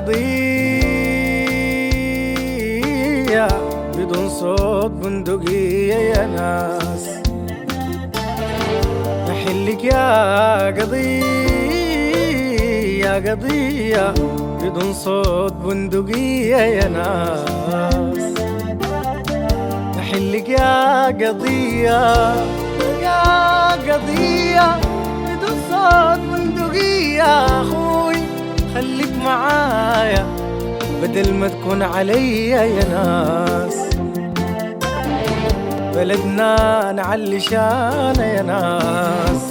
قضية بدون صوت بندقية يا ناس أحلك يا قضية قضية بدون صوت بندقية يا ناس أحلك يا قضية يا قضية بدون صوت بندقية أخوي خليك معايا بدل ما تكون عليا يا ناس بلدنا نعلي شانا يا ناس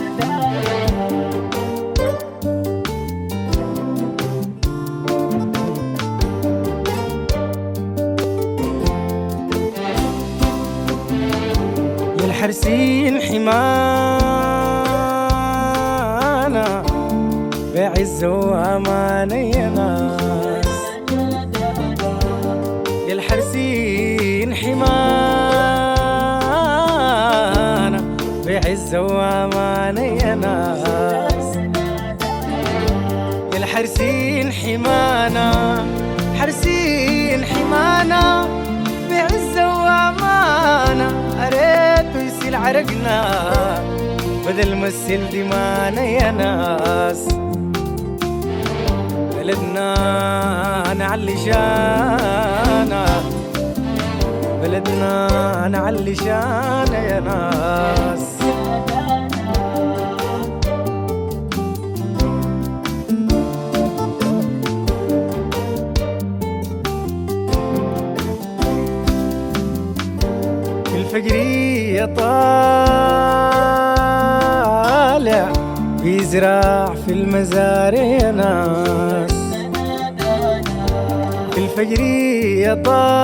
يا الحرسين حمانا بعز وأمانة يا ناس يا الحرسين حمانا بعز وأمانة يا ناس يا الحرسين حمانا حرسين حمانا بعز وأمانة أريت يسيل عرقنا بدل ما تسيل دمانا يا ناس بلدنا نعلي شانا بلدنا نعلي شانا يا ناس في الفجرية طالع بيزرع في المزارع يا ناس في الفجرية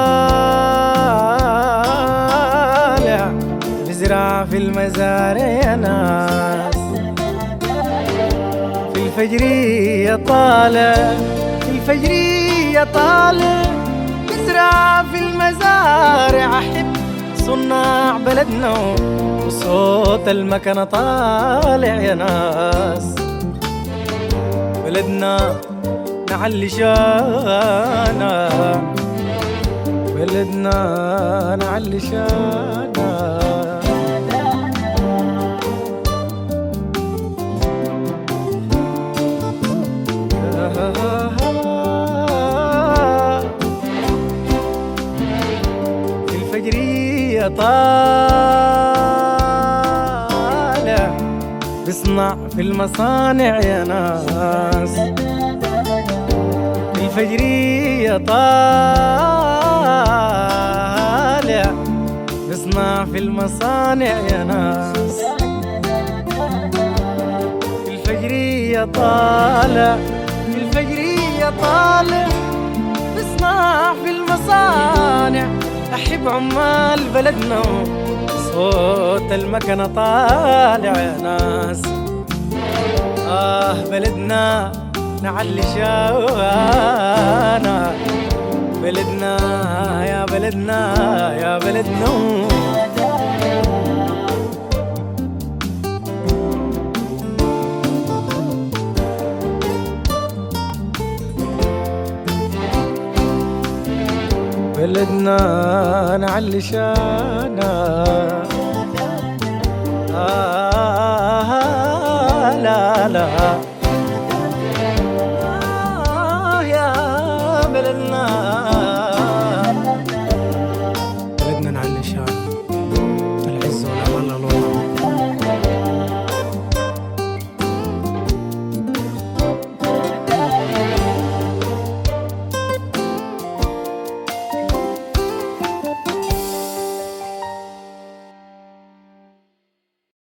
طالع بيزرع في المزارع يا ناس في الفجرية طالع في الفجرية طالع بزرع في المزارع أحب صناع بلدنا وصوت المكنة طالع يا ناس بلدنا نعلي شانا بلدنا نعلي شانا في الفجرية طالع بصنع في المصانع يا ناس في الفجرية طالع بصنع في المصانع يا ناس في الفجرية طالع في الفجرية طالع بصنع في المصانع أحب عمال بلدنا صوت المكنة طالع يا ناس آه بلدنا نعلي شانا بلدنا يا بلدنا يا بلدنا بلدنا نعلي شانا آه لا لا